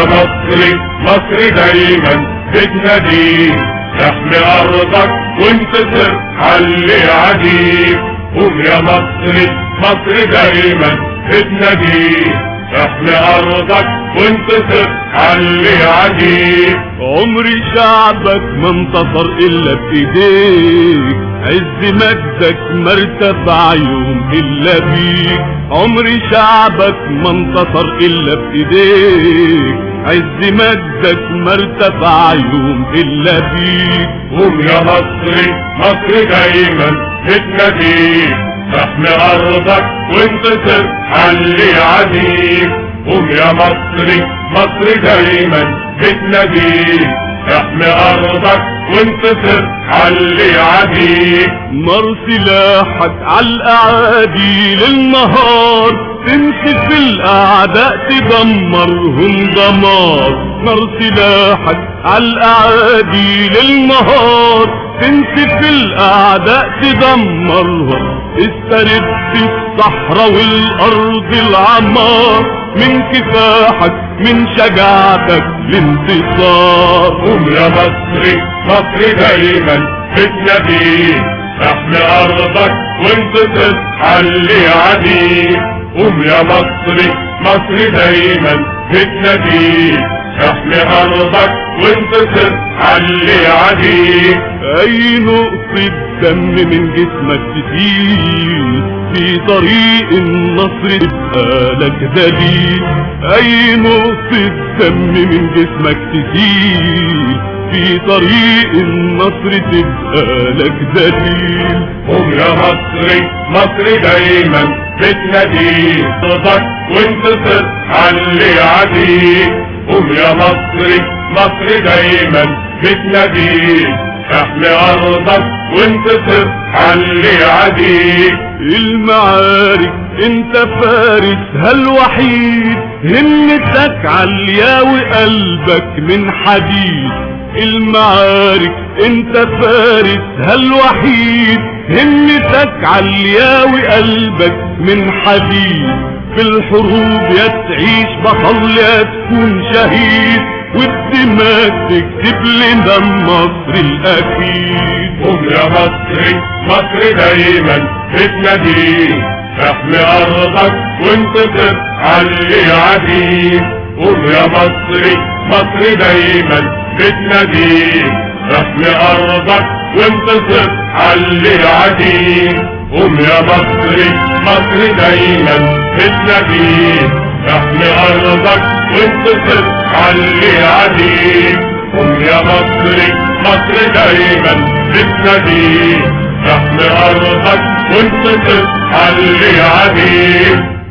يا مصري مصري دايما بتناديك احمي ارضك وانتصر علي عديك قوم يا مصري مصري دايما بتناديك احمي ارضك وانتصر علي عديك عمري شعبك ما انتصر الا بايديك عز مجدك ما ارتفع يوم الا بيك عمري شعبك ما انتصر الا بايديك عز مجدك ما ارتفع يوم الا بيك قوم يا مصري مصري دايما بتناديك احمي ارضك وانتصر علي عديك قوم يا مصري مصري دايما بتناديك احمي ارضك وانتصر علي عديك نار سلاحك عالاعادي للنهار تمشي في الاعداء تدمرهم دمار نار سلاحك عالاعادي للنهار تمشي في الاعداء تدمرهم استرد الصحراء والارض العمار من كفاحك من شجاعتك الانتصار قوم يا مصري مصري دايما بتناديك احمي ارضك وانتصر علي عديك قوم يا مصري مصري دايما بتناديك احمي ارضك وانتصر علي عديك اي نقطة دم من جسمك تسيل في طريق النصر تبقى لك دليل اي نقطة دم من جسمك تسيل في طريق النصر تبقى لك دليل قوم يا مصري مصري دايما بتناديك ارضك وانتصر علي عديك قوم يا مصري مصري دايما بتناديك احمي ارضك وانتصر علي عديك المعارك انت فارسها الوحيد همتك عالية وقلبك من حديد المعارك انت فارسها الوحيد همتك عالية وقلبك من حديد في الحروب يا تعيش بطل يا تكون شهيد والدماء تكتب لنا النصر الاكيد قوم يا مصري مصري دايما بتناديك احمي ارضك وانتصر علي عديك قوم يا مصري مصري دايما بتناديك احمي ارضك وانتصر علي عديك قوم يا مصري مصري دايما بتناديك احمي ارضك وانتصر علي عديك قوم يا مصري مصري دايما بتناديك احمي ارضك وانتصر علي عديك